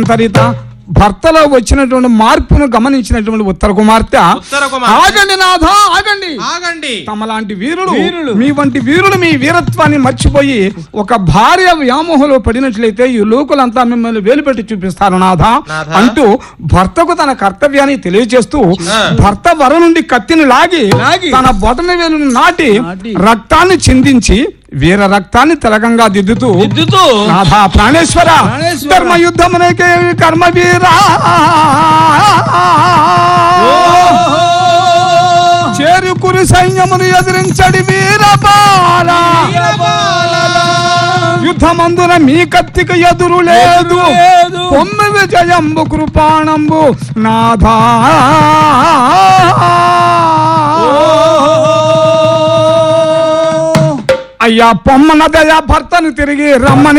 తరిత భర్తలో వచ్చినటువంటి మార్పును గమనించినటువంటి ఉత్తర కుమార్తె ఉత్తర కుమార్తె. ఆగండి నాథ ఆగండి ఆగండి తమలాంటి వీరుడు వీరులు. మీ వంటి వీరుడు మీ వీరత్వాన్ని మర్చిపోయి ఒక భార్య వ్యామోహంలో పడినట్లయితే ఈ లోకులంతా మిమ్మల్ని వేలుపెట్టి చూపిస్తారు నాథ నాథ. అంటూ భర్తకు తన కర్తవ్యాన్ని తెలియజేస్తూ ఆ. భర్త వర నుండి కత్తిని లాగి లాగి. తన బొటన వేలును నాటి నాటి. రక్తాన్ని చిందించి వీర రక్తాన్ని తిలకంగా దిద్దుతూ దిద్దుతూ నాథ ప్రాణేశ్వర ప్రాణేశ్వర. ధర్మ యుద్ధమునకే కర్మ వీరా చేరుకుని సైన్యమును ఎదిరించడి వీరబాల యుద్ధమందున మీ కత్తికి ఎదురు లేదు లేదు. పొమ్మి విజయంబు కృపాణంబు నాథా అయ్యా పొమ్మనదయ్యా భర్తను తిరిగి రమ్మని